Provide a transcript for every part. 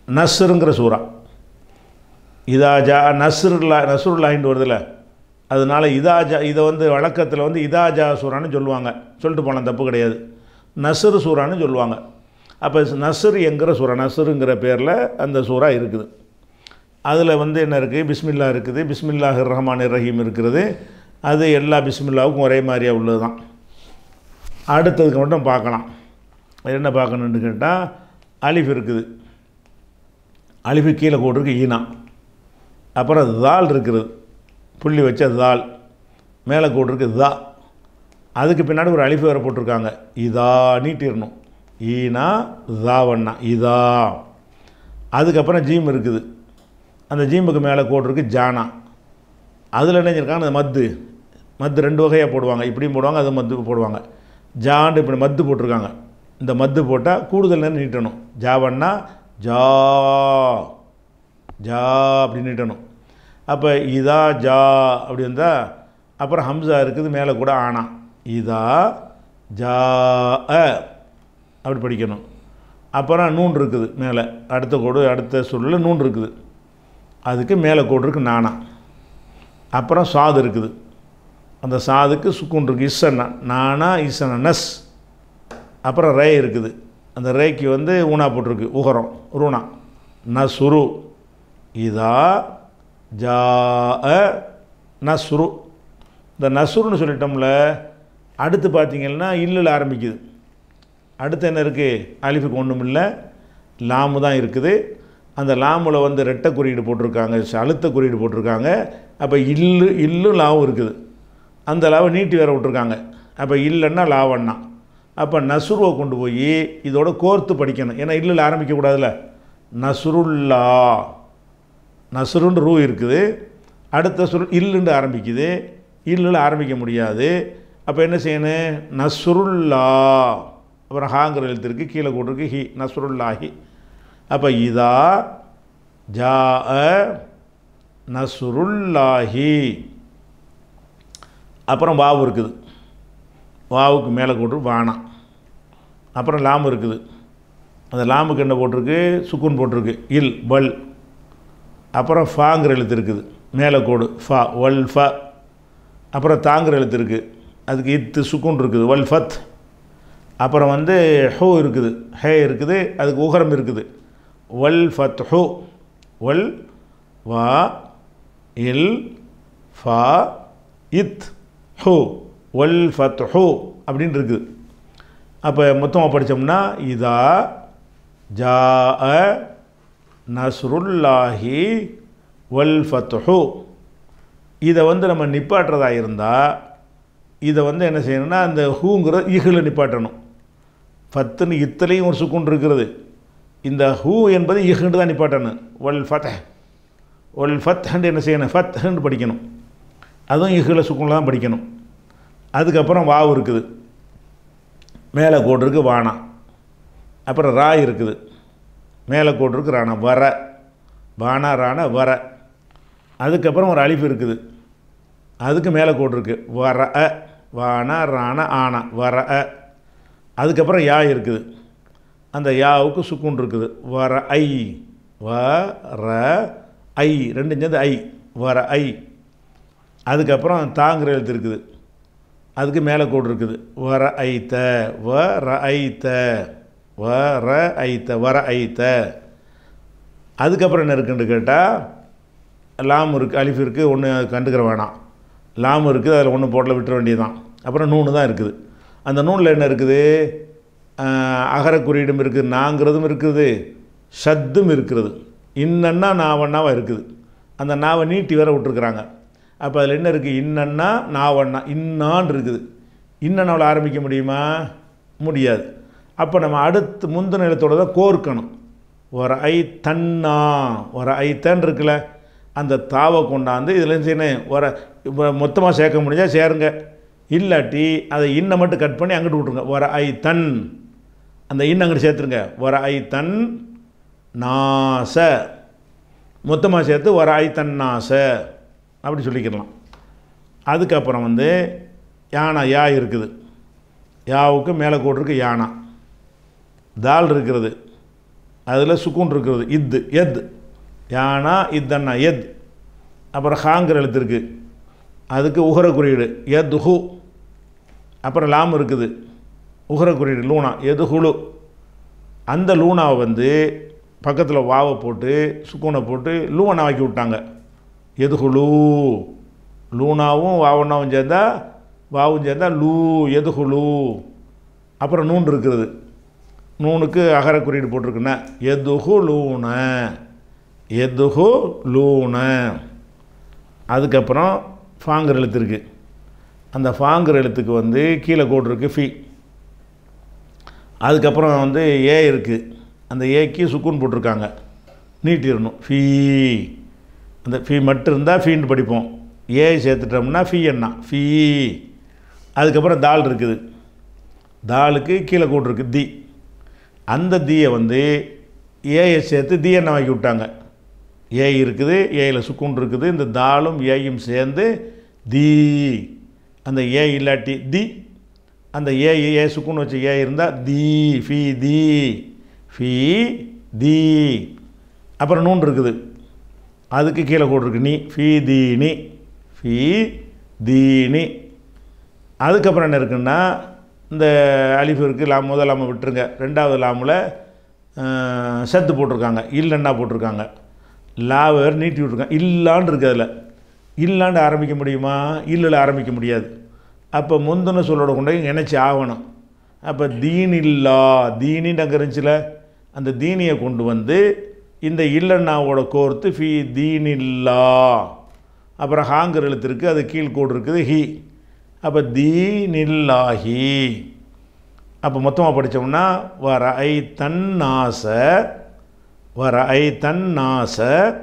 நஸ்ருங்கிற சூறா இதா ஜா நஸ்ருல்லா நஸ்ருல்லாஹின்னு வருதுல்ல அதனால இதா ஜா இதை வந்து வழக்கத்தில் வந்து இதா ஜா சூறான்னு சொல்லுவாங்க சொல்லிட்டு போனால் தப்பு கிடையாது நஸ்ரு சூறான்னு சொல்லுவாங்க அப்போ நஸ்ரு என்கிற சூறா நஸ்ருங்கிற பேரில் அந்த சூறா இருக்குது அதில் வந்து என்ன இருக்குது பிஸ்மில்லா இருக்குது பிஸ்மில்லாஹ் ரஹ்மான் ரஹீம் இருக்கிறது அது எல்லா பிஸ்மில்லாவுக்கும் ஒரே மாதிரியாக உள்ளது தான் அடுத்ததுக்கு மட்டும் பார்க்கலாம் என்ன பார்க்கணுன்னு கேட்டால் அலிஃப் இருக்குது அலிஃபு கீழே போட்டிருக்கு ஈனா அப்புறம் தால் இருக்கிறது புள்ளி வச்ச தால் மேலே போட்டிருக்கு தா அதுக்கு பின்னாடி ஒரு அலிஃபு வேறு போட்டிருக்காங்க இதா நீட்டிடணும் ஈனா தாவண்ணா இதா அதுக்கப்புறம் ஜீம் இருக்குது அந்த ஜீமுக்கு மேலே போட்டிருக்கு ஜானா அதில் என்ன செஞ்சிருக்காங்க அந்த மத்து மத்து ரெண்டு வகையாக போடுவாங்க இப்படியும் போடுவாங்க அது மத்து போடுவாங்க ஜாண்டு இப்படி மத்து போட்டிருக்காங்க இந்த மத்து போட்டால் கூடுதல் நேரம் நீட்டணும் ஜாவன்னா ஜா ஜா அப்படி நீட்டணும் அப்போ இதா ஜா அப்படி இருந்தால் அப்புறம் ஹம்சா இருக்குது மேலே கூட ஆனா இதா ஜா அ அப்படி படிக்கணும் அப்புறம் நூன் இருக்குது மேலே அடுத்த கோடு அடுத்த சொல்லில் நூன் இருக்குது அதுக்கு மேலே கோடு இருக்குது நானா அப்புறம் சாது இருக்குது அந்த சாதுக்கு சுக்குன் இருக்குது இசன்னா நானா இசனா நஸ் அப்புறம் ரே இருக்குது அந்த ரேக்கு வந்து ஊனா போட்டிருக்கு உகரம் ரூனா நசுரு இதா ஜா நசுரு இந்த நசுருன்னு சொல்லிட்டோம்ல அடுத்து பார்த்தீங்கன்னா இல்லில் ஆரம்பிக்குது அடுத்து என்ன இருக்குது அலிஃபுக்கு ஒன்றும் இல்லை லாமு தான் இருக்குது அந்த லாமில் வந்து ரெட்டை குறியீடு போட்டிருக்காங்க அழுத்த குறியீடு போட்டிருக்காங்க அப்போ இல்லு இல்லும் லாவும் இருக்குது அந்த லாவை நீட்டி வேற விட்ருக்காங்க அப்போ இல்லைன்னா லாவண்ணா அப்போ நசுருவை கொண்டு போய் இதோட கோர்த்து படிக்கணும் ஏன்னா இல்லில் ஆரம்பிக்கக்கூடாதுல்ல நசுருல்லா நசுருன்னு ரூ இருக்குது அடுத்த சுரு இல்லுண்டு ஆரம்பிக்குது இல்லில் ஆரம்பிக்க முடியாது அப்போ என்ன செய்யணும் நசுருல்லா அப்புறம் ஹாங்கிற எழுத்திருக்கு கீழே போட்டிருக்கு ஹி நசுருல்லாஹி அப்போ இதா ஜா நசுருல்லாஹி அப்புறம் வாவு இருக்குது வாவுக்கு மேலே போட்டு வானா அப்புறம் லாம் இருக்குது அந்த லாமுக்கு என்ன போட்டிருக்கு சுக்குன் போட்டிருக்கு இல் பல் அப்புறம் ஃபாங்கிற எழுத்து இருக்குது மேலே கோடு ஃபா வல் ஃப அப்புறம் தாங்கிற எழுத்து இருக்குது அதுக்கு இத்து சுக்குன் இருக்குது வல் ஃபத் அப்புறம் வந்து ஹூ இருக்குது ஹே இருக்குது அதுக்கு உகரம் இருக்குது வல் ஃபத் ஹூ வல் வா இல் ஃபா இத் ஹூ வல் ஃபத் ஹூ அப்படின்னு இருக்குது அப்போ மொத்தமாக படித்தோம்னா இதா ஜா நஸ்ருல்லாஹி வல் ஃபத்ஹு இதை வந்து நம்ம நிப்பாட்டுறதா இருந்தால் இதை வந்து என்ன செய்யணும்னா அந்த ஹூங்கிற இகில் நிப்பாட்டணும் ஃபத்துன்னு இத்தலையும் ஒரு சுக்குன் இருக்கிறது இந்த ஹூ என்பது இஹுண்டு தான் நிப்பாட்டணும் ஒல் ஃபத் ஒல் ஃபத் ஹண்டு என்ன செய்யணும் ஃபத் ஹண்டு படிக்கணும் அதுவும் இஹில் சுக்குனில் தான் படிக்கணும் அதுக்கப்புறம் வாவு இருக்குது மேலே கோடு இருக்குது வானா அப்புறம் ரா இருக்குது மேலே கோடு இருக்குது ராணா வர வானா ராணா வர அதுக்கப்புறம் ஒரு அழிப்பு இருக்குது அதுக்கு மேலே கோடு இருக்குது வர அ வானா ராணா ஆனா வர அ அதுக்கப்புறம் யா இருக்குது அந்த யாவுக்கு சுக்குன் இருக்குது வர ஐ வ ர ஐ ரெண்டும் சேர்ந்து ஐ வர ஐ அதுக்கப்புறம் தாங்கிற எழுத்து இருக்குது அதுக்கு மேலே கோடு இருக்குது வர ஐத்த வ ர ஐத்த வ ர ஐத்த வர ஐத்த அதுக்கப்புறம் என்ன இருக்குன்னு கேட்டால் லாம் இருக்குது அலிஃப் இருக்குது ஒன்று கண்டுக்கிற வேணாம் லாம் இருக்குது அதில் ஒன்று போட்டில் விட்டுற வேண்டியதுதான் அப்புறம் நூனு தான் இருக்குது அந்த நூனில் என்ன இருக்குது அகர குறியீடும் இருக்குது நாங்கிறதும் இருக்குது ஷத்தும் இருக்கிறது இன்னன்னா நாவண்ணாவாக இருக்குது அந்த நாவை நீட்டி வேற விட்டுருக்குறாங்க அப்போ அதில் என்ன இருக்குது இன்னன்னா நாவண்ணா இன்னான் இருக்குது இன்னன்னாவில் ஆரம்பிக்க முடியுமா முடியாது அப்போ நம்ம அடுத்து முந்தின எழுத்தோட தான் கோர்க்கணும் ஒரு ஐ தன்னா ஒரு ஐ தன் இருக்குல்ல அந்த தாவை கொண்டாந்து இதில் செய்யணும் ஒரு இப்போ மொத்தமாக சேர்க்க முடிஞ்சால் சேருங்க இல்லாட்டி அதை இன்னை மட்டும் கட் பண்ணி அங்கிட்டு விட்ருங்க ஒரு ஐ தன் அந்த இன்ன அங்கிட்டு சேர்த்துருங்க ஒரு ஐ தன் நாச மொத்தமாக சேர்த்து ஒரு ஐ தன் நாச அப்படி சொல்லிக்கிடலாம் அதுக்கப்புறம் வந்து யானா யா இருக்குது யாவுக்கு மேலே கோடு இருக்குது யானா தால் இருக்கிறது அதில் சுக்கூன் இருக்கிறது இத்து எத் யானா இத்தன்னா எத் அப்புறம் ஹாங்கிற எழுத்து இருக்குது அதுக்கு உகர குறியீடு எத் ஹு அப்புறம் லாம் இருக்குது உகர குறியீடு லூனா எது ஹுலு அந்த லூனாவை வந்து பக்கத்தில் வாவை போட்டு சுக்கூனை போட்டு லூவனை ஆக்கி விட்டாங்க எது ஹுலு லூனாவும் வாவனாவும் சேர்ந்தா வாவும் சேர்ந்தா லூ எது ஹுலு அப்புறம் நூன் இருக்கிறது நூனுக்கு அகர குறியீடு போட்டிருக்குன்னா எதுஹு லூன எதுஹு லூன அதுக்கப்புறம் ஃபாங்கர் எழுத்து இருக்குது அந்த ஃபாங்கர் எழுத்துக்கு வந்து கீழே கோடு இருக்குது ஃபி அதுக்கப்புறம் வந்து ஏ இருக்குது அந்த ஏக்கு சுக்கூன் போட்டிருக்காங்க நீட்டிடணும் ஃபீ அந்த ஃபீ மட்டும் இருந்தால் ஃபீன்னு படிப்போம் ஏ சேர்த்துட்டோம்னா ஃபீ என்ன ஃபீ அதுக்கப்புறம் தால் இருக்குது தாலுக்கு கீழே கோடு இருக்குது தி அந்த தீயை வந்து ஏயை சேர்த்து தி என்ன வாக்கி விட்டாங்க ஏ இருக்குது ஏயில் சுக்குன் இருக்குது இந்த தாலும் ஏயும் சேர்ந்து தி அந்த ஏ இல்லாட்டி தி அந்த ஏ ஏ சுக்குன் வச்சு ஏ இருந்தால் தி ஃபி தி ஃபி தி அப்புறம் நூன் இருக்குது அதுக்கு கீழே கோடு இருக்கு நீ ஃபி தீனி ஃபி தீனி அதுக்கப்புறம் என்ன இருக்குன்னா இந்த அலிஃப் இருக்குது லாம் முதல் லாமை விட்டுருங்க ரெண்டாவது லாமில் சத்து போட்டிருக்காங்க இல்லைன்னா போட்டிருக்காங்க லாவை வேறு நீட்டி விட்ருக்காங்க இல்லான்னு இருக்குது அதில் இல்லாண்டு ஆரம்பிக்க முடியுமா இல்லைல ஆரம்பிக்க முடியாது அப்போ முந்தின சொல்லோட கொண்டு போய் இணைச்சி ஆகணும் அப்போ தீன் இல்லா தீனின்னு அங்கே இருந்துச்சுல அந்த தீனியை கொண்டு வந்து இந்த இல்லண்ணாவோட கோர்த்து ஃபி தீன் இல்லா அப்புறம் ஹாங்கர் எழுத்து இருக்குது அது கீழ்கோடு இருக்குது ஹி அப்போ தீனில்லாஹி அப்போ மொத்தமாக படித்தோம்னா வர ஐ தன்னாச வர ஐ தன்னாச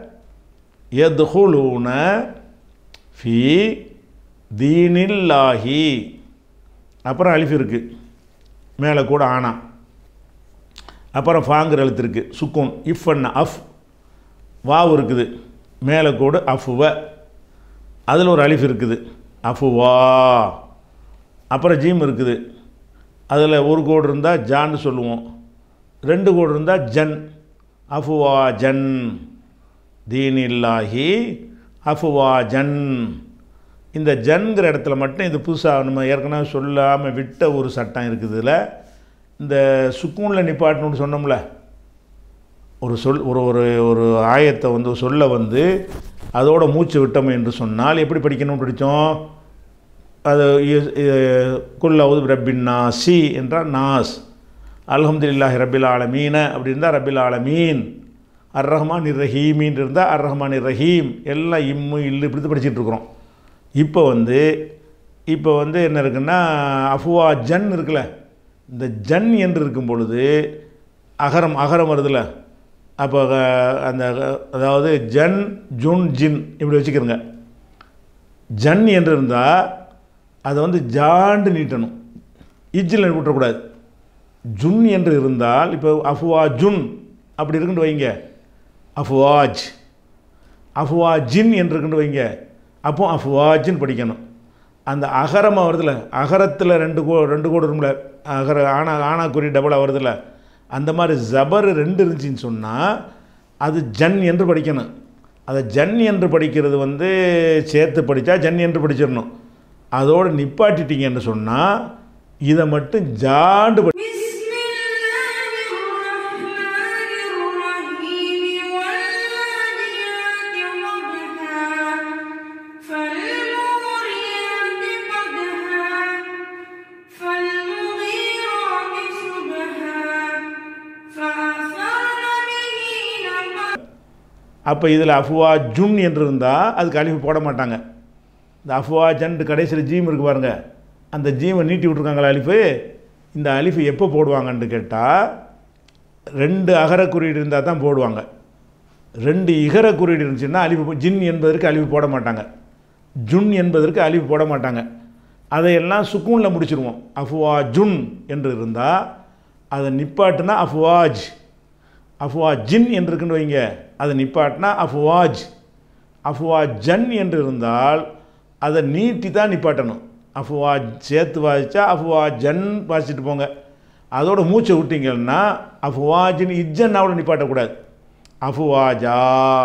எதுகுலூன ஃபி தீனில்லாஹி அப்புறம் அலிஃப் இருக்குது மேலே கூட ஆனா அப்புறம் ஃபாங்கிற எழுத்து இருக்குது சுக்கூன் இஃப் அண்ண அஃப் வாவ் இருக்குது மேலே கூட அஃப்வ அதில் ஒரு அலிஃப் இருக்குது அஃபுவா அப்புறம் ஜீம் இருக்குது அதில் ஒரு கோடு இருந்தால் ஜான்னு சொல்லுவோம் ரெண்டு கோடு இருந்தால் ஜன் அஃபுவா ஜன் தீனில்லாஹி அஃபுவா ஜன் இந்த ஜன்கிற இடத்துல மட்டும் இது புதுசாக நம்ம ஏற்கனவே சொல்லாமல் விட்ட ஒரு சட்டம் இருக்குது இதில் இந்த சுக்கூனில் நிப்பாட்டணும்னு சொன்னோம்ல ஒரு சொல் ஒரு ஒரு ஒரு ஆயத்தை வந்து சொல்ல வந்து அதோட மூச்சு விட்டோம் என்று சொன்னால் எப்படி படிக்கணும்னு படித்தோம் அது குல்லாவது ரப்பின் நாசி என்றால் நாஸ் அல்ஹம்துலில்லாஹி ரபில் ஆலமீன அப்படி இருந்தால் ரபில் ஆலமீன் அர் ரஹ்மான் இர் ரஹீமின் இருந்தால் அர் ரஹ்மான் இர் ரஹீம் எல்லாம் இம்மு இல்லு இப்படி தான் படிச்சுட்டு இருக்கிறோம் இப்போ வந்து இப்போ வந்து என்ன இருக்குன்னா அஃபுவா ஜன் இருக்குல்ல இந்த ஜன் என்று இருக்கும் பொழுது அகரம் அகரம் வருதுல்ல அப்போ அஹ், அந்த அஹ், அதாவது ஜன் ஜுன் ஜின் இப்படி வச்சுக்கிறோங்க ஜன் என்று இருந்தால் அதை வந்து ஜாண்டு நீட்டணும் இஜ்ஜில் விட்டுறக்கூடாது ஜுன் என்று இருந்தால் இப்போ அஃப்வா ஜுன் அப்படி இருக்குன்னு வைங்க அஃப்வாஜ் அஃப்வா ஜின் என்று இருக்குன்னு வைங்க அப்போ அஃப்வாஜின்னு படிக்கணும் அந்த அகரமாக வருதுல அகரத்தில் ரெண்டு கோ ரெண்டு கோடு இருக்கும்ல அகர ஆனா ஆனா குறி டபுளாக வருதுல்ல அந்த மாதிரி ஜபர் ரெண்டு இருந்துச்சின்னு சொன்னால் அது ஜன் என்று படிக்கணும் அதை ஜன் என்று படிக்கிறது வந்து சேர்த்து படித்தா ஜன் என்று படிச்சிடணும் அதோடு நிப்பாட்டிட்டீங்கன்னு சொன்னால் இதை மட்டும் ஜாண்டு படி بسم الله الرحمن الرحيم والعاديات ضبحا فالموريات قدحا فالمغيرات صبحا فأثرن به نقعا அப்போ இதில் அஃப்வா ஜுன் என்று இருந்தால் அதுக்கு அழிவு போட மாட்டாங்க இந்த அஃப்வா ஜன்ட்டு கடைசியில் ஜீம் இருக்கு பாருங்க அந்த ஜீமை நீட்டி விட்ருக்காங்களா அலிஃபு இந்த அலிஃபு எப்போ போடுவாங்கன்னு கேட்டால் ரெண்டு அகர குறியீடு இருந்தால் தான் போடுவாங்க ரெண்டு இகர குறியீடு இருந்துச்சுன்னா அழிவு ஜின் என்பதற்கு அழிவு போட மாட்டாங்க ஜுன் என்பதற்கு அழிவு போட மாட்டாங்க அதையெல்லாம் சுக்கூனில் முடிச்சிருவோம் அஃப்வா ஜுன் என்று இருந்தால் அதை நிப்பாட்டுனா அஃப்வாஜ் அஃப்வா ஜின் என்று இருக்குன்னு வைங்க அதை நிப்பாட்டினா அஃப்வாஜ் அஃப்வா ஜன் என்று இருந்தால் அதை நீட்டி தான் நிப்பாட்டணும் அஃப்வா சேர்த்து வாசித்தா அஃப்வா ஜன் வாசிச்சுட்டு போங்க அதோட மூச்சை விட்டீங்கன்னா அஃப்வாஜின்னு இஜ்ஜன்னாவோட நிப்பாட்டக்கூடாது அஃப்வாஜா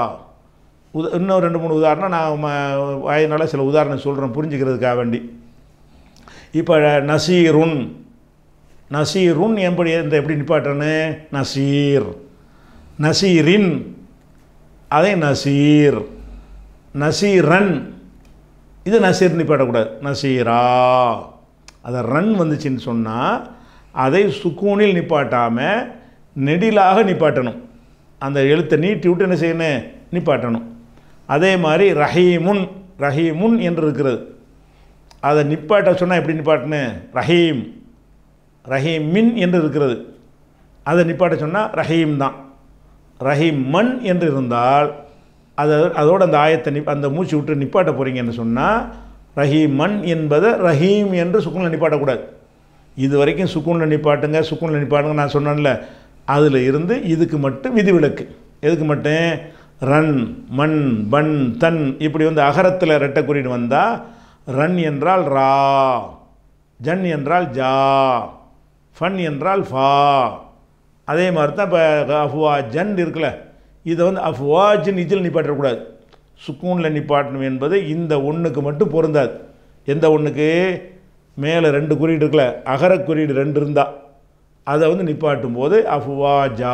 உத இன்னும் ரெண்டு மூணு உதாரணம் நான் ம- வாயினால சில உதாரணம் சொல்கிறேன் புரிஞ்சுக்கிறதுக்காக வேண்டி இப்போ நசீருன் நசீருன் எப்படி இந்த எப்படி நிப்பாட்டுறேன்னு நசீர் நசீரின் அதே நசீர் நசீரன் இது நசீர் நிப்பாட்டக்கூடாது நசீரா அதை ரன் வந்துச்சுன்னு சொன்னால் அதை சுக்கூனில் நிப்பாட்டாமல் நெடிலாக நிப்பாட்டணும் அந்த எழுத்தை நீட்டி விட்டு என்ன செய்யணும் நிப்பாட்டணும் அதே மாதிரி ரஹீமுன் ரஹீமுன் என்று இருக்கிறது அதை நிப்பாட்ட சொன்னால் எப்படி நிப்பாட்டணும் ரஹீம் ரஹீம் மின் என்று இருக்கிறது அதை நிப்பாட்ட சொன்னால் ரஹீம் தான் ரஹீம் மண் என்று இருந்தால் அதை அதோட அந்த ஆயத்தை நி அந்த மூச்சு விட்டு நிப்பாட்ட போகிறீங்கன்னு சொன்னால் ரஹீம் மண் என்பதை ரஹீம் என்று சுக்குனில் நிப்பாட்டக்கூடாது இது வரைக்கும் சுக்குனில் நிப்பாட்டுங்க சுக்குனில் நிப்பாட்டுங்க நான் சொன்னேன்ல அதில் இருந்து இதுக்கு மட்டும் விதிவிலக்கு எதுக்கு மட்டும் ரன் மண் பன் தன் இப்படி வந்து அகரத்தில் ரெட்டை குறியீடு வந்தால் ரன் என்றால் ரா ஜன் என்றால் ஜா ஃபன் என்றால் ஃபா அதே மாதிரி தான் இப்போ அஃப்வா ஜன் இருக்குல்ல இதை வந்து அஃப்வாஜின் இதில் நிப்பாட்டக்கூடாது சுக்கூனில் நிப்பாட்டணும் என்பது இந்த ஒன்றுக்கு மட்டும் பொருந்தாது எந்த ஒன்றுக்கு மேலே ரெண்டு குறியீடு இருக்குல்ல அகர குறியீடு ரெண்டு இருந்தால் அதை வந்து நிப்பாட்டும் போது அஃப்வாஜா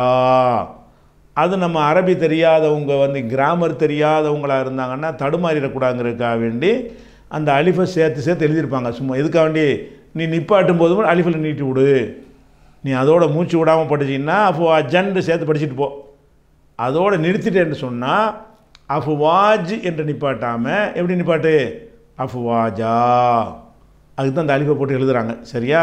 அது நம்ம அரபி தெரியாதவங்க வந்து கிராமர் தெரியாதவங்களாக இருந்தாங்கன்னா தடுமாறிடக்கூடாதுங்கிறதுக்காக வேண்டி அந்த அலிஃபை சேர்த்து சேர்த்து எழுதியிருப்பாங்க சும்மா இதுக்காக வேண்டி நீ நிப்பாட்டும் போது அலிஃபில் நீட்டி விடு நீ அதோட மூச்சு விடாமல் படிச்சிங்கன்னா அப்போ அஜண்டு சேர்த்து படிச்சுட்டு போ அதோட நிறுத்திட்டேன்னு சொன்னால் அஃப்வாஜ் என்று நிப்பாட்டாமல் எப்படி நிப்பாட்டு அஃப்வாஜா அதுக்கு தான் அந்த அலிஃபை போட்டு எழுதுறாங்க சரியா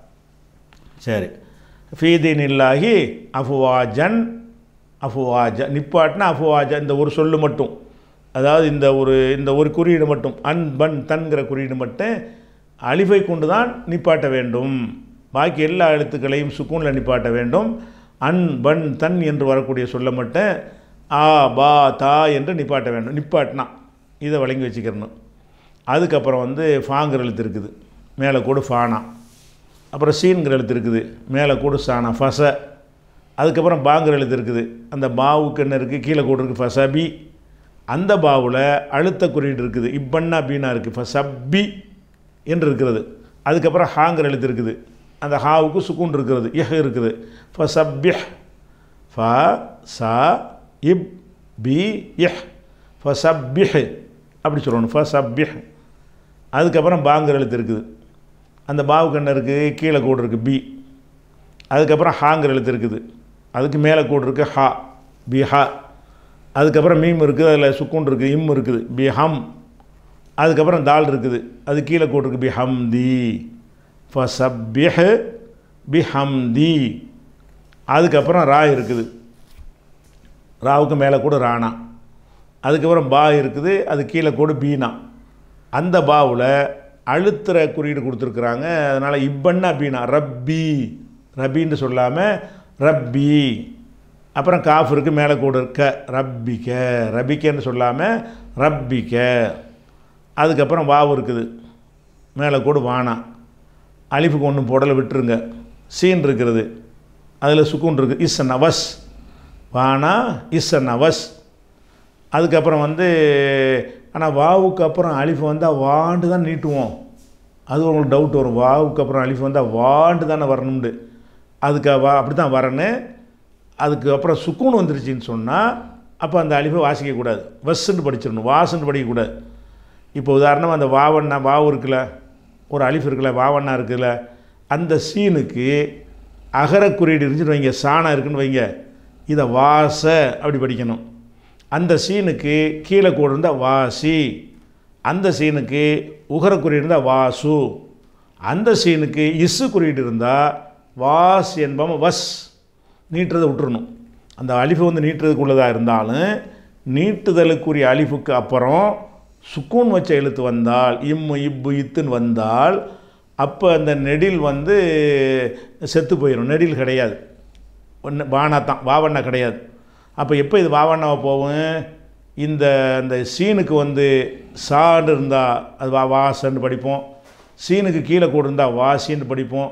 சரி ஃபீதீன் இல்லாஹி அஃப்வாஜன் அஃப்வாஜா நிப்பாட்டினா அஃப்வாஜா இந்த ஒரு சொல்லு மட்டும் அதாவது இந்த ஒரு இந்த ஒரு குறியீடு மட்டும் அன் பன் தன்கிற குறியீடு மட்டும் அலிஃபை கொண்டு தான் நிப்பாட்ட வேண்டும் பாக்கி எல்லா எழுத்துக்களையும் சுக்கூனில் நிப்பாட்ட வேண்டும் அன் பன் தன் என்று வரக்கூடிய சொல்ல மட்டும் ஆ பா தா என்று நிப்பாட்ட வேண்டும் நிப்பாட்டினா இதை வழங்கி வச்சுக்கிறணும் அதுக்கப்புறம் வந்து ஃபாங்கிற எழுத்து இருக்குது மேலே கூட ஃபானா அப்புறம் சீன்கிற எழுத்து இருக்குது மேலே கூட சானா ஃபச அதுக்கப்புறம் பாங்கிற எழுத்து இருக்குது அந்த பாவுக்கு என்ன இருக்குது கீழே கூட இருக்குது ஃபசபி அந்த பாவில் அழுத்த குறியீடு இருக்குது இப்பன்னா பீனா இருக்குது ஃபசப்பி என்று இருக்கிறது அதுக்கப்புறம் ஹாங்கிற எழுத்து இருக்குது அந்த ஹாவுக்கு சுக்கூன் இருக்கிறது இஹ் இருக்குது ஃபசப்பிஹ் ஃப ச இப் பி இஹ் ஃபசப்பிஹ் அப்படி சொல்லணும் ஃபசப்பிஹ் அதுக்கப்புறம் பாங்கிற எழுத்து இருக்குது அந்த பாவுக்கு என்ன இருக்குது கீழே கோடு இருக்குது பி அதுக்கப்புறம் ஹாங்கிற எழுத்து இருக்குது அதுக்கு மேலே கோடு இருக்குது ஹா பி ஹா அதுக்கப்புறம் மீம் இருக்குது அதில் சுக்கூன் இருக்குது இம் இருக்குது பி ஹம் அதுக்கப்புறம் தால் இருக்குது அது கீழே கோடு இருக்குது பி ஹம் தி ஃபசப்பிஹ் பி ஹம் தி அதுக்கப்புறம் ரா இருக்குது ராவுக்கு மேலே கூட ராணா அதுக்கப்புறம் பா இருக்குது அது கீழே கூட பீனா அந்த பாவில் அழுத்துற குறியீடு கொடுத்துருக்குறாங்க அதனால் இப்பன்னா பீனா ரப்பி ரப்பின்னு சொல்லாமல் ரப்பி அப்புறம் காஃப் இருக்கு மேலே கூட இருக்க ரப்பிக்க ரபிக்கன்னு சொல்லாமல் ரப்பிக்க அதுக்கப்புறம் வாவு இருக்குது மேலே கூட வானா அலிஃபுக்கு ஒன்றும் போடலை விட்டுருங்க சீன் இருக்கிறது அதில் சுக்கூன் இருக்குது இஸ் நவஸ் வானா இஸ் நவஸ் அதுக்கப்புறம் வந்து ஆனால் வாவுக்கு அப்புறம் அலிஃப் வந்தால் வாண்டு தான் நீட்டுவோம் அது உங்களுக்கு டவுட் வரும் வாவுக்கு அப்புறம் அலிஃப் வந்தால் வாண்டு தானே வரணும்னு அதுக்கு வா அப்படி தான் வரணும் அதுக்கு அப்புறம் சுக்கூன் வந்துருச்சுன்னு சொன்னால் அப்போ அந்த அலிஃபை வாசிக்கக்கூடாது வஸ்ன்னு படிச்சிடணும் வாசுன்னு படிக்கக்கூடாது இப்போ உதாரணமாக அந்த வாவண்ணா வாவு இருக்குல்ல ஒரு அலிஃப் இருக்குல்ல வாவண்ணா இருக்குல்ல அந்த சீனுக்கு அகர குறியீடு இருந்துச்சுன்னு வைங்க சாணம் இருக்குன்னு வைங்க இதை வாச அப்படி படிக்கணும் அந்த சீனுக்கு கீழே கூட இருந்தால் வாசி அந்த சீனுக்கு உகர குறியீடு இருந்தால் வாசு அந்த சீனுக்கு இசு குறியீடு இருந்தால் வாஸ் என்பாம வஸ் நீட்டுறதை விட்டுறணும் அந்த அலிஃபு வந்து நீட்டுறதுக்குள்ளதாக இருந்தாலும் நீட்டுதலுக்குரிய அலிஃபுக்கு அப்புறம் சுக்கூன் வச்ச எழுத்து வந்தால் இம்மு இப்பு இத்துன்னு வந்தால் அப்போ அந்த நெடில் வந்து செத்து போயிடும் நெடில் கிடையாது ஒன்று வானா தான் வாவண்ணா கிடையாது அப்போ எப்போ இது வாவண்ணாவை போகும் இந்த அந்த சீனுக்கு வந்து சான்னு இருந்தால் அது வா வாசன்னு படிப்போம் சீனுக்கு கீழே கூட இருந்தால் வாசின்னு படிப்போம்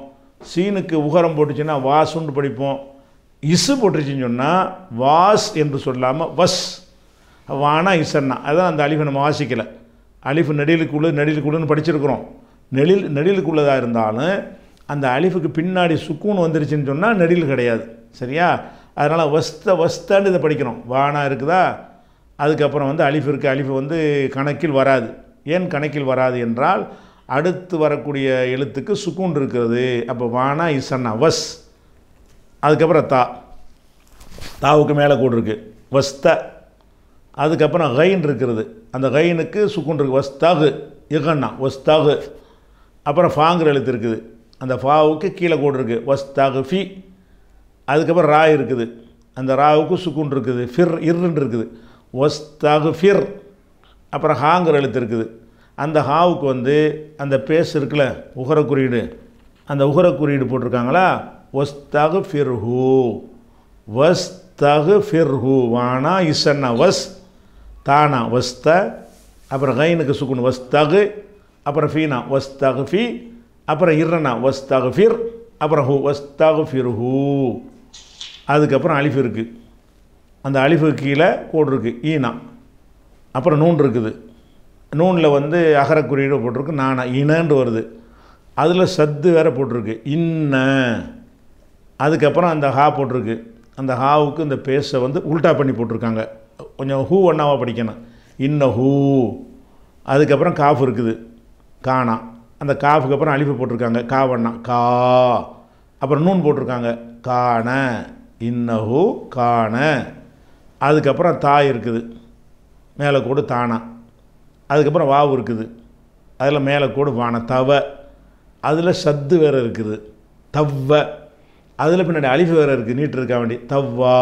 சீனுக்கு உகரம் போட்டுச்சுன்னா வாசுன்னு படிப்போம் இசு போட்டுருச்சுன்னு சொன்னால் வாஸ் என்று சொல்லாமல் வஸ் வானா இசன்னா அதான் அந்த அலிஃபை நம்ம வாசிக்கலை அலிஃபு நெடிலுக்குள்ளு நெடிலுக்குள்ளுன்னு படிச்சிருக்கிறோம் நெடில் நெடிலுக்குள்ளதாக இருந்தாலும் அந்த அலிஃபுக்கு பின்னாடி சுக்கூன் வந்துருச்சுன்னு சொன்னால் நெடில் கிடையாது சரியா அதனால் வஸ்த வஸ்தான்னு இதை படிக்கணும் வானா இருக்குதா அதுக்கப்புறம் வந்து அலிஃப் இருக்குது அலிஃப் வந்து கணக்கில் வராது ஏன் கணக்கில் வராது என்றால் அடுத்து வரக்கூடிய எழுத்துக்கு சுக்கூன் இருக்கிறது அப்போ வானா இசன்னா வஸ் அதுக்கப்புறம் தா தாவுக்கு மேலே கூட இருக்குது வஸ்த அதுக்கப்புறம் கைன் இருக்கிறது அந்த கைனுக்கு சுக்குன் இருக்குது வஸ்தாகு இகன்னா வஸ்தாகு அப்புறம் ஃபாங்கிற எழுத்து இருக்குது அந்த ஃபாவுக்கு கீழே கூட இருக்குது வஸ்தாகு ஃபி அதுக்கப்புறம் ரா இருக்குது அந்த ராவுக்கு சுக்குன் இருக்குது ஃபிர் இர்ன்னு இருக்குது வஸ்தாகு ஃபிர் அப்புறம் ஹாங்கிற எழுத்து இருக்குது அந்த ஹாவுக்கு வந்து அந்த பேஸ் இருக்குல்ல உகர குறியீடு அந்த உகர குறியீடு போட்டிருக்காங்களா வஸ்தாகு ஃபிர்ஹூ வஸ்தகு ஃபிர்ஹூ வானா இசன்னா வஸ் தானா வஸ்த அப்புறம் கைனுக்கு சுக்குன் வஸ்தகு அப்புறம் ஃபீனா வஸ்தகு ஃபி அப்புறம் இர்ரனா வஸ்தகு ஃபிர் அப்புறம் ஹூ வஸ்தகு ஃபிர்ஹூ அதுக்கப்புறம் அலிஃப் இருக்குது அந்த அலிஃபுக்கு கீழே கோடு இருக்குது ஈனா அப்புறம் நூன் இருக்குது நூனில் வந்து அகர குறியீடு போட்டிருக்கு நானா இனன்னு வருது அதில் சத்து வேற போட்டிருக்கு இன்ன அதுக்கப்புறம் அந்த ஹா போட்டிருக்கு அந்த ஹாவுக்கு இந்த பேஸை வந்து உல்டா பண்ணி போட்டிருக்காங்க கொஞ்சம் ஹூ ஒன்றாவாக படிக்கணும் இன்ன ஹூ அதுக்கப்புறம் காஃப் இருக்குது காணா அந்த காஃபுக்கு அப்புறம் அலிஃபு போட்டிருக்காங்க கா வண்ணா கா அப்புறம் நூன் போட்டிருக்காங்க காண இன்னஹு காண அதுக்கப்புறம் தா இருக்குது மேலே கூடு தானா அதுக்கப்புறம் வாவு இருக்குது அதில் மேலே கூடு வான தவ அதில் சத்து வேறு இருக்குது தவ்வ அதில் பின்னாடி அலிஃபு வேறு இருக்குது நீட்டு இருக்க வேண்டி தவ்வா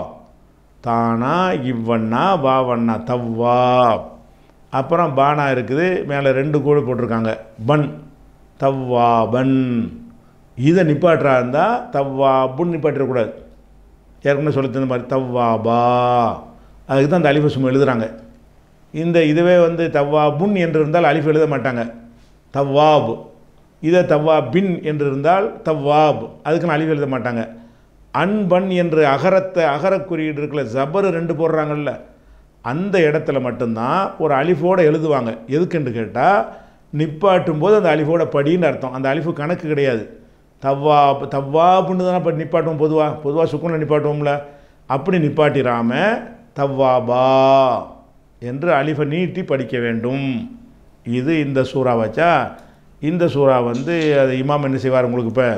தானா இவ்வண்ணா வாவண்ணா தவ்வா அப்புறம் பானா இருக்குது மேலே ரெண்டு கூடு போட்டிருக்காங்க பன் தவ்வா பன் இதை நிப்பாட்டுறா இருந்தால் தவ்வா புன் நிப்பாட்டிடக்கூடாது ஏற்கனவே சொல்லி தந்த மாதிரி தவ்வாபா அதுக்கு தான் அந்த அலிஃபு சும்மா எழுதுகிறாங்க இந்த இதுவே வந்து தவ்வாபுன் என்று இருந்தால் அலிஃப் எழுத மாட்டாங்க தவ்வாப் இதே தவ்வா பின் என்று இருந்தால் தவ்வாப் அதுக்குன்னு அலிஃப் எழுத மாட்டாங்க அன்பன் என்று அகரத்தை அகரக் குறியீடு இருக்குல்ல ஜபரு ரெண்டு போடுறாங்கல்ல அந்த இடத்துல மட்டும்தான் ஒரு அலிஃபோடு எழுதுவாங்க எதுக்குன்னு கேட்டால் நிப்பாட்டும் போது அந்த அலிஃபோட படின்னு அர்த்தம் அந்த அலிஃபு கணக்கு கிடையாது தவ்வாப் தவ்வாப்புன்னு தானே இப்போ நிப்பாட்டுவோம் பொதுவாக பொதுவாக சுக்குனில் நிப்பாட்டுவோம்ல அப்படி நிப்பாட்டிராம தவ்வாபா என்று அலிஃபை நீட்டி படிக்க வேண்டும் இது இந்த சூறா வச்சா இந்த சூறா வந்து அது இமாம் என்ன செய்வார் உங்களுக்கு இப்போ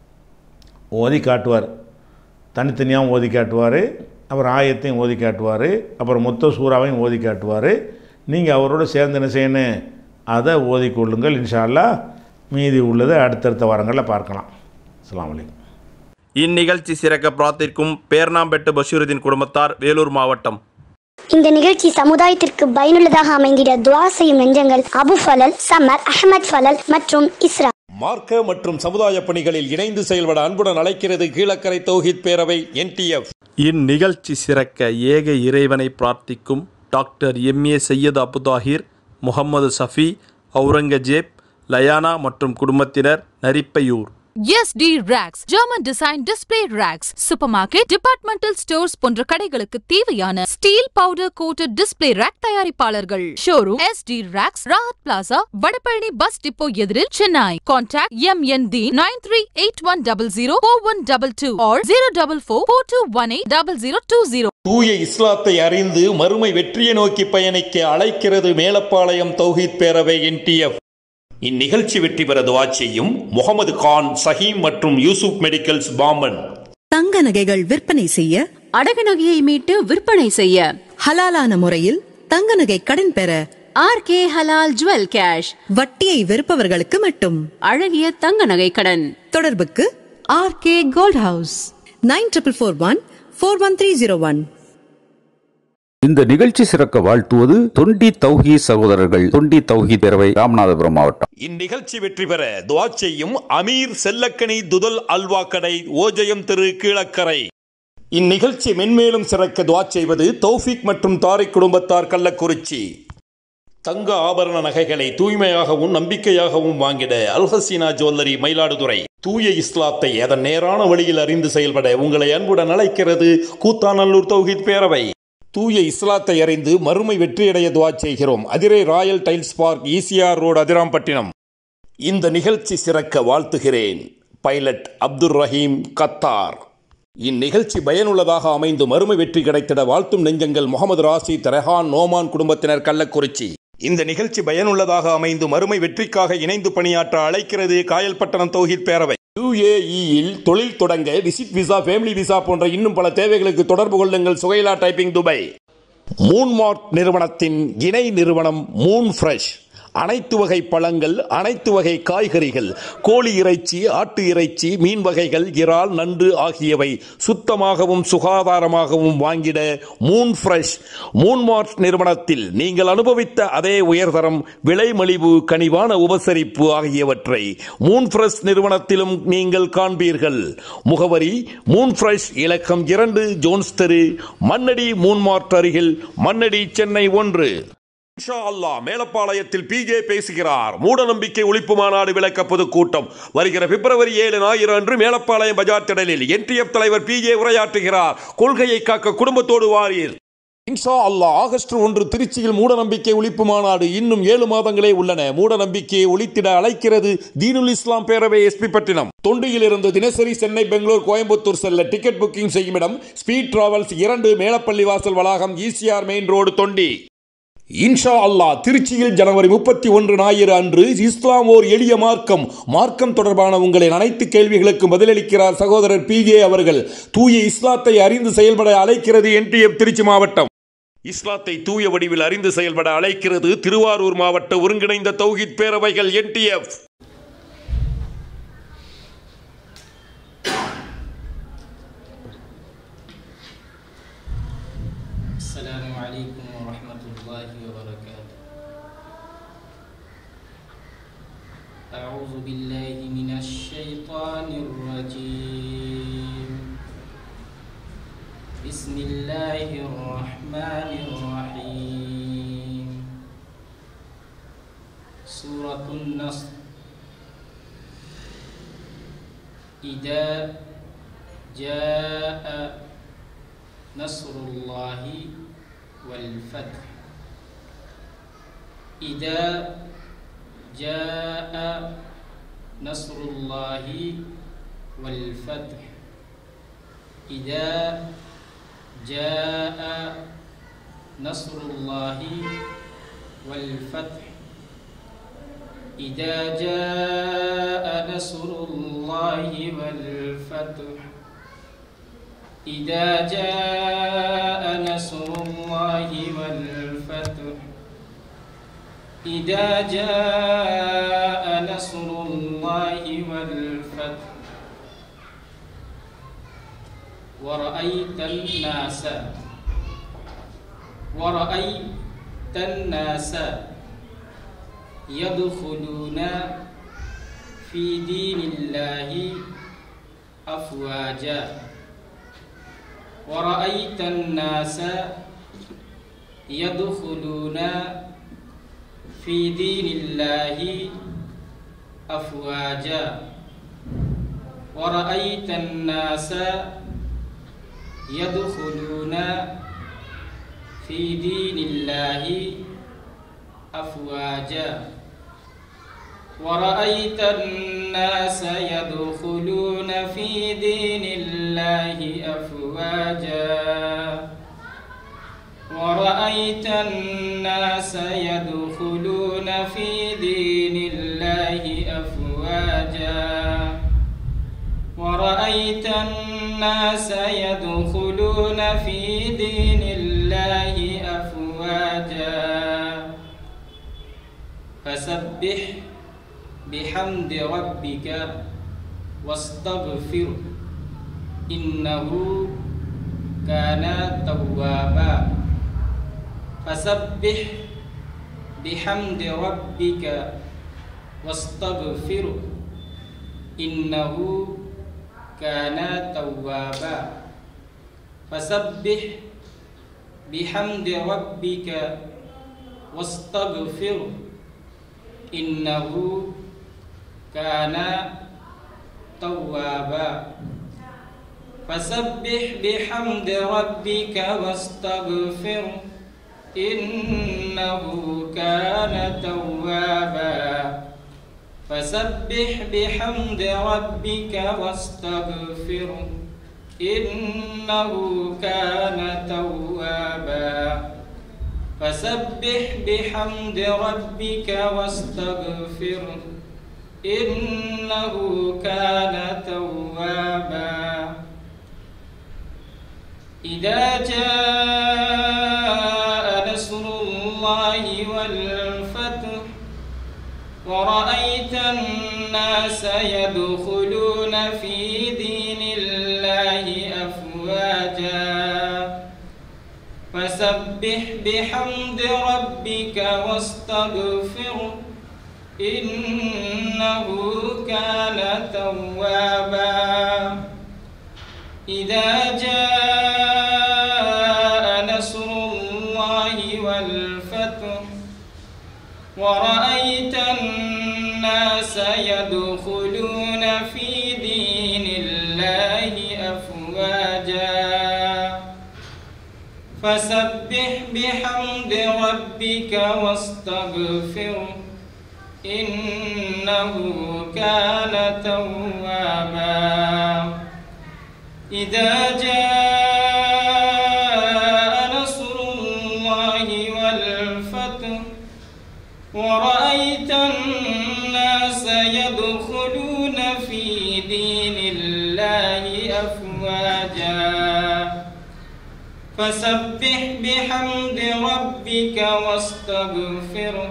ஓதி காட்டுவார் தனித்தனியாகவும் ஓதி காட்டுவார் அப்புறம் ஆயத்தையும் ஓதி காட்டுவார் அப்புறம் மொத்த சூறாவையும் ஓதி காட்டுவார் நீங்கள் அவரோட சேர்ந்து என்ன செய்யணும் அதை ஓதிக்கொள்ளுங்கள் இன்ஷா அல்லாஹ் மீதி உள்ளதை அடுத்தடுத்த வாரங்களில் பார்க்கலாம் அஸ்ஸலாமு அலைக்கும் இந்நிகழ்ச்சி சிறக்க பிரார்த்திக்கும் பேர்ணாம்பெட்டு பஷீருதீன் குடும்பத்தார் வேலூர் மாவட்டம் இந்த நிகழ்ச்சி சமுதாயத்திற்கு பயனுள்ளதாக அமைந்திட துவா செய்யும் நெஞ்சங்கள் அபு ஃபலல் சமர் அஹமத் ஃபலல் மற்றும் இஸ்ரா மார்க்க மற்றும் சமுதாய பணிகளில் இணைந்து செயல்பட அன்புடன் அழைக்கிறது கீழக்கரை தௌஹித் பேரவை என்டிஎஃப் இந்நிகழ்ச்சி சிறக்க ஏக இறைவனை பிரார்த்திக்கும் டாக்டர் எம்ஏ சையது அபுதாஹிர் முகமது சஃபி அவுரங்கஜேப் லயானா மற்றும் குடும்பத்தினர் Narippaiyur SD Racks, German Design Display Racks, Supermarket, Departmental Stores போன்ற கடைகளுக்கு தேவையான steel powder coated display rack தயாரிப்பாளர்கள் showroom SD Racks, Rahat plaza Vadapalani bus depot எதிரில் Chennai contact M N T nine three eight one double zero four one double two or zero double four four two one eight double zero two zero தூய இஸ்லாத்தை அறிந்து மறுமை வெற்றியை நோக்கி பயணிக்க அழைக்கிறது மேலப்பாளையம் தௌஹித் பேரவை என்டிஎஃப் இந்நிகழ்ச்சி வெற்றி பெற துவா செய்யும் முகமது கான் சஹீம் மற்றும் யூசுப் மெடிக்கல்ஸ் பாம்பன் தங்க நகைகள் விற்பனை செய்ய அடகு நகையை மீட்டு விற்பனை செய்ய ஹலாலான முறையில் தங்க நகை கடன் பெற ஆர் கே ஹலால் ஜுவல் கேஷ் வட்டியை வெறுப்பவர்களுக்கு மட்டும் அழகிய தங்க நகை கடன் தொடர்புக்கு R K gold house nine triple four one four one three zero one இந்த நிகழ்ச்சி சிறக்க வாழ்த்துவது தொண்டி தௌஹி சகோதரர்கள் தொண்டி தௌஹி பேரவை ராமநாதபுரம் மாவட்டம் இந்நிகழ்ச்சி வெற்றி பெற துவா செய்யும் அமீர் செல்லக்கனி துதல் அல்வா கடை ஓஜயம் திரு கீழக்கரை இந்நிகழ்ச்சி மென்மேலும் சிறக்க துவா செய்வது தௌஃபிக் மற்றும் தாரிக் குடும்பத்தார் கள்ளக்குறிச்சி தங்க ஆபரண நகைகளை தூய்மையாகவும் நம்பிக்கையாகவும் வாங்கிட அல்ஹசீனா ஜுவல்லரி மயிலாடுதுறை தூய இஸ்லாத்தை அதன் நேரான வழியில் அறிந்து செயல்பட உங்களை அன்புடன் அழைக்கிறது கூத்தாநல்லூர் தௌஹித் பேரவை தூய இஸ்லாத்தை அறிந்து மறுமை வெற்றியடைய துவா செய்கிறோம் Adirai royal tiles park ECR road Adirampattinam இந்த நிகழ்ச்சி சிறக்க வாழ்த்துகிறேன் பைலட் அப்துல் ரஹீம் கத்தார் இந்நிகழ்ச்சி பயனுள்ளதாக அமைந்து மறுமை வெற்றி கிடைத்திட வாழ்த்தும் நெஞ்சங்கள் முகமது ராசி ரெஹான் நோமான் குடும்பத்தினர் கள்ளக்குறிச்சி இந்த நிகழ்ச்சி பயனுள்ளதாக அமைந்து மறுமை வெற்றிக்காக இணைந்து பணியாற்ற அழைக்கிறது காயல்பட்டணம் தௌஹித் பேரவை யுஏஇயில் தொழில் தொடங்க விசிட் விசா ஃபேமிலி விசா போன்ற இன்னும் பல தேவைகளுக்கு தொடர்பு கொள்ளுங்கள் சுகைலா டைப்பிங் துபாய் மூன்மார்ட் நிறுவனத்தின் இணை நிறுவனம் மூன் ஃப்ரெஷ் அனைத்து வகை பழங்கள் அனைத்து வகை காய்கறிகள் கோழி இறைச்சி ஆட்டு இறைச்சி மீன் வகைகள் இறால் நண்டு ஆகியவை சுத்தமாகவும் சுகாதாரமாகவும் வாங்கிட மூன் ஃப்ரெஷ் மூன்மார்ட் நிறுவனத்தில் நீங்கள் அனுபவித்த அதே உயர்தரம் விலை மலிவு கனிவான உபசரிப்பு ஆகியவற்றை மூன் ஃப்ரெஷ் நிறுவனத்திலும் நீங்கள் காண்பீர்கள் முகவரி மூன் ஃப்ரெஷ் இலக்கம் இரண்டு ஜோன்ஸ் தெரு மண்ணடி மூன்மார்ட் அருகில் மண்ணடி சென்னை ஒன்று இன்ஷா அல்லாஹ் மேலப்பாளையத்தில் பிஜே பேசுகிறார் மூடநம்பிக்கை ஒழிப்பு மாநாடு விளக்க பொதுக்கூட்டம் வருகிற பிப்ரவரி ஏழு ஞாயிறு அன்று மேலப்பாளையம் பஜார் திடலில் என்டிஎஃப் தலைவர் பிஜே உரையாற்றுகிறார் கொள்கையை காக்க குடும்பத்தோடு வாரீர் இன்ஷா அல்லாஹ் ஆகஸ்ட் ஒன்று திருச்சியில் மூடநம்பிக்கை ஒழிப்பு மாநாடு இன்னும் ஏழு மாதங்களே உள்ளன மூடநம்பிக்கையை ஒழித்திட அழைக்கிறது தீனுல் இஸ்லாம் பேரவை எஸ்பி பட்டினம் தொண்டியிலிருந்து தினசரி சென்னை பெங்களூர் கோயம்புத்தூர் செல்ல டிக்கெட் புக்கிங் செய்யும் இடம் ஸ்பீட் டிராவல்ஸ் இரண்டு மேலப்பள்ளி வாசல் வளாகம் ஈசிஆர் மெயின் ரோடு தொண்டி இன்ஷா அல்லாஹ் திருச்சியில் ஜனவரி முப்பத்தி ஒன்று ஞாயிறு அன்று இஸ்லாம் ஓர் எளிய மார்க்கம் மார்க்கம் தொடர்பான உங்களின் அனைத்து கேள்விகளுக்கும் பதிலளிக்கிறார் சகோதரர் பி அவர்கள் தூய இஸ்லாத்தை அறிந்து செயல்பட அழைக்கிறது என்டிஎஃப் திருச்சி மாவட்டம் இஸ்லாத்தை தூய வடிவில் அறிந்து செயல்பட அழைக்கிறது திருவாரூர் மாவட்ட ஒருங்கிணைந்த தௌஹித் பேரவைகள் என்டிஎஃப் السلام عليكم ورحمة الله وبركاته أعوذ بالله من الشيطان الرجيم بسم الله الرحمن الرحيم سورة النصر إذا جاء نصر الله والفتح إذا جاء نصر الله والفتح إذا جاء نصر الله والفتح إذا جاء نصر الله والفتح إذا جاء نصر الله والفتح إذا جاء نصر الله والفتح ورأيت الناس ورأيت الناس يدخلون في دين الله أفواجا ورأيت الناس يدخلون في دين الله أفواجا ورأيت الناس يدخلون في دين الله أفواجا ورأيت الناس يدخلون في دين الله أفواجا ورأيت الناس يدخلون في دين الله أفواجا ورأيت الناس يدخلون في دين الله أفواجا فسبح بحمد ربك واستغفر إنه كان توابا فسبح بحمد ربك واستغفر إنه كان توابا فسبح بحمد ربك واستغفره إنه كان توابا فسبح بحمد ربك واستغفره إنه كان توابا فسبح بحمد ربك واستغفره إنه كان توابا فسبح بحمد ربك واستغفره إنه كان توابا إذا جاء نصر الله والفتح ورأيت الناس يدخلون في دين الله أفواجا فسبح بحمد ربك واستغفره إنه كان توابا إذا جاء نصر الله والفتح ورأيت الناس يدخلون في دين الله أفواجا فسبح بحمد ربك واستغفره إنه كان توابا إذا جاء نصر الله والفتح ورأيت الناس يدخلون في دين الله أفواجا فسبح بحمد ربك واستغفره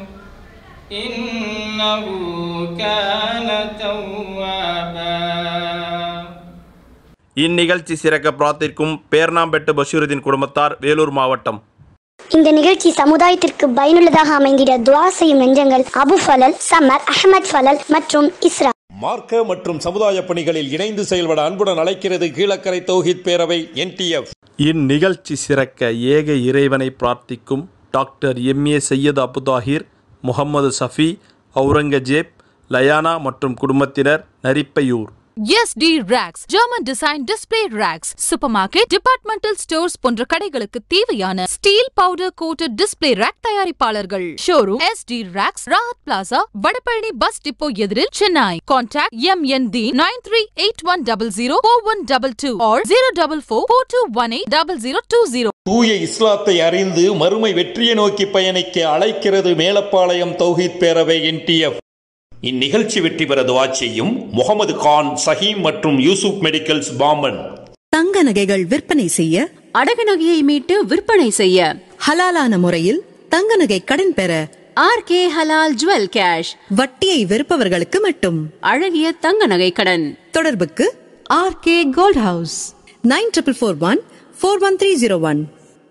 إنه كان توابا இந்நிகழ்ச்சி சிறக்க பிரார்த்திக்கும் பேர்ணாம்பெட்டு பஷீருதீன் குடும்பத்தார் வேலூர் மாவட்டம் இந்த நிகழ்ச்சி சமுதாயத்திற்கு பயனுள்ளதாக அமைந்திட துவா செய்யும் நெஞ்சங்கள் அபு ஃபலல் சமர் அஹமத் ஃபலல் மற்றும் இஸ்ரா மார்க்க மற்றும் சமுதாய பணிகளில் இணைந்து செயல்பட அன்புடன் அழைக்கிறது கீழக்கரை தௌஹித் பேரவை என்டிஎஃப் இந்நிகழ்ச்சி சிறக்க ஏக இறைவனை பிரார்த்திக்கும் டாக்டர் எம்ஏ சையத் அபுதாஹிர் முகமது சஃபி அவுரங்கஜேப் லயானா மற்றும் குடும்பத்தினர் Narippaiyur SD Racks, German Design Display Racks, Supermarket, Departmental Stores போன்ற கடைகளுக்கு தேவையான steel powder coated display rack தயாரிப்பாளர்கள் showroom SD Racks, Rahat plaza Vadapalani bus depot எதிரில் Chennai contact M N T nine three eight one double zero four one double two or zero double four four two one eight double zero two zero தூய இஸ்லாத்தை அறிந்து மறுமை வெற்றியை நோக்கி பயணிக்க அழைக்கிறது மேலப்பாளையம் தௌஹீத் பேரவை என்டிஎஃப் இந்நிகழ்ச்சி வெற்றி பெற துவா செய்யும் முகமது கான் சஹீம் மற்றும் யூசுப் மெடிக்கல்ஸ் பாம்பன் தங்க நகைகள் விற்பனை செய்ய அடகு நகையை மீட்டு விற்பனை செய்ய ஹலாலான முறையில் தங்க நகை கடன் பெற ஆர்கே ஹலால் ஜுவல் கேஷ் வட்டியை வெறுப்பவர்களுக்கு மட்டும் அழகிய தங்க நகை கடன் தொடர்புக்கு R K gold house nine triple four one four one three zero one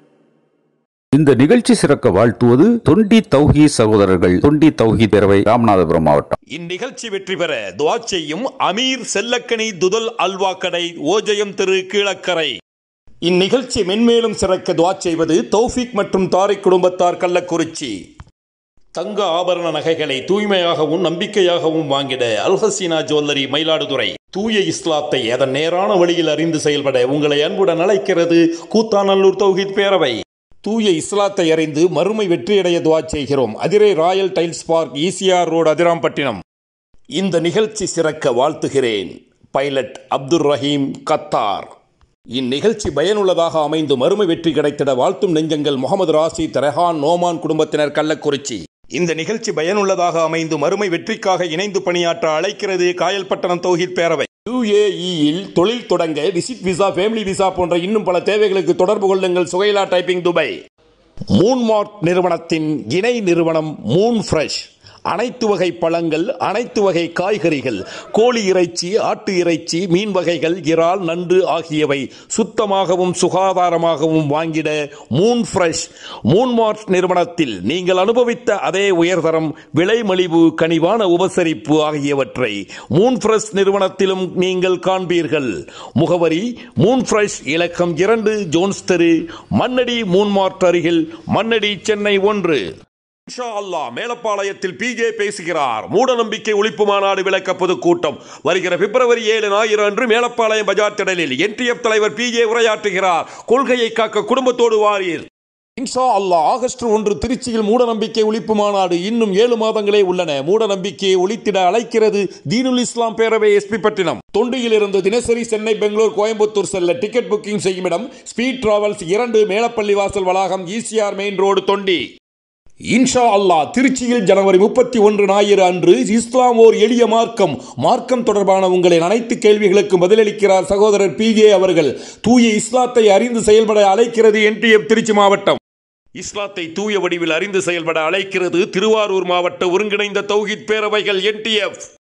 இந்த நிகழ்ச்சி சிறக்க வாழ்த்துவது தொண்டி தௌஹி சகோதரர்கள் தொண்டி தௌஹி பேரவை ராமநாதபுரம் மாவட்டம் இந்நிகழ்ச்சி வெற்றி பெற துவா செய்யும் அமீர் செல்லக்கனி துதல் அல்வா கடை ஓஜயம் திரு கீழக்கரை இந்நிகழ்ச்சி மென்மேலும் சிறக்க துவா செய்வது தௌஃபிக் மற்றும் தாரிக் குடும்பத்தார் கள்ளக்குறிச்சி தங்க ஆபரண நகைகளை தூய்மையாகவும் நம்பிக்கையாகவும் வாங்கிட அல்ஹசீனா ஜுவல்லரி மயிலாடுதுறை தூய இஸ்லாத்தை அதன் நேரான வழியில் அறிந்து செயல்பட உங்களை அன்புடன் அழைக்கிறது கூத்தாநல்லூர் தௌஹித் பேரவை தூய இஸ்லாத்தை அறிந்து மறுமை வெற்றியடைய துவா செய்கிறோம் Adirai royal tiles park ECR road Adirampattinam இந்த நிகழ்ச்சி சிறக்க வாழ்த்துகிறேன் பைலட் அப்துல் ரஹீம் கத்தார் இந்நிகழ்ச்சி பயனுள்ளதாக அமைந்து மறுமை வெற்றி கிடைத்திட வாழ்த்தும் நெஞ்சங்கள் முகமது ராசி தரஹான் நோமான் குடும்பத்தினர் கள்ளக்குறிச்சி இந்த நிகழ்ச்சி பயனுள்ளதாக அமைந்து மறுமை வெற்றிக்காக இணைந்து பணியாற்ற அழைக்கிறது காயல்பட்டணம் தௌஹித் பேரவை யுஏஇயில் தொழில் தொடங்க விசிட் விசா ஃபேமிலி விசா போன்ற இன்னும் பல தேவைகளுக்கு தொடர்பு கொள்ளுங்கள் சுகைலா டைப்பிங் துபாய் மூன்மார்ட் நிறுவனத்தின் இணை நிறுவனம் மூன் ஃப்ரெஷ் அனைத்து வகை பழங்கள் அனைத்து வகை காய்கறிகள் கோழி இறைச்சி ஆட்டு இறைச்சி மீன் வகைகள் இறால் நண்டு ஆகியவை சுத்தமாகவும் சுகாதாரமாகவும் வாங்கிட மூன் ஃப்ரெஷ் மூன்மார்ட் நிறுவனத்தில் நீங்கள் அனுபவித்த அதே உயர்தரம் விலை மலிவு கனிவான உபசரிப்பு ஆகியவற்றை மூன் ஃப்ரெஷ் நிறுவனத்திலும் நீங்கள் காண்பீர்கள் முகவரி மூன் ஃப்ரெஷ் இலக்கம் இரண்டு ஜோன்ஸ் தெரு மன்னடி மூன்மார்ட் அருகில் மன்னடி சென்னை ஒன்று இன்ஷா அல்லாஹ் மேலப்பாளையத்தில் பிஜே பேசுகிறார் மூடநம்பிக்கை ஒழிப்பு மாநாடு விளக்க பொதுக்கூட்டம் வருகிற பிப்ரவரி ஏழு ஞாயிறு அன்று மேலப்பாளையம் பஜார் திடலில் என்டிஎஃப் தலைவர் பிஜே உரையாற்றுகிறார் கொள்கையை காக்க குடும்பத்தோடு வாரீர் இன்ஷா அல்லாஹ் ஆகஸ்ட் ஒன்று திருச்சியில் மூடநம்பிக்கை ஒழிப்பு மாநாடு இன்னும் ஏழு மாதங்களே உள்ளன மூடநம்பிக்கையை ஒழித்திட அழைக்கிறது தீனுல் இஸ்லாம் பேரவை எஸ்பி பட்டினம் தொண்டியில் இருந்து தினசரி சென்னை பெங்களூர் கோயம்புத்தூர் செல்ல டிக்கெட் புக்கிங் செய்யும் இடம் ஸ்பீட் டிராவல்ஸ் இரண்டு மேலப்பள்ளி வாசல் வளாகம் ஈசிஆர் மெயின் ரோடு தொண்டி இன்ஷா அல்லாஹ் திருச்சியில் ஜனவரி முப்பத்தி ஒன்று ஞாயிறு அன்று இஸ்லாம் ஓர் எளிய மார்க்கம் மார்க்கம் தொடர்பான உங்களின் அனைத்து கேள்விகளுக்கு பதிலளிக்கிறார் சகோதரர் பிஜே அவர்கள் தூய இஸ்லாத்தை அறிந்து செயல்பட அழைக்கிறது என்டிஎஃப் திருச்சி மாவட்டம் இஸ்லாத்தை தூய வடிவில் அறிந்து செயல்பட அழைக்கிறது திருவாரூர் மாவட்ட ஒருங்கிணைந்த தௌஹித் பேரவைகள் என்டிஎஃப்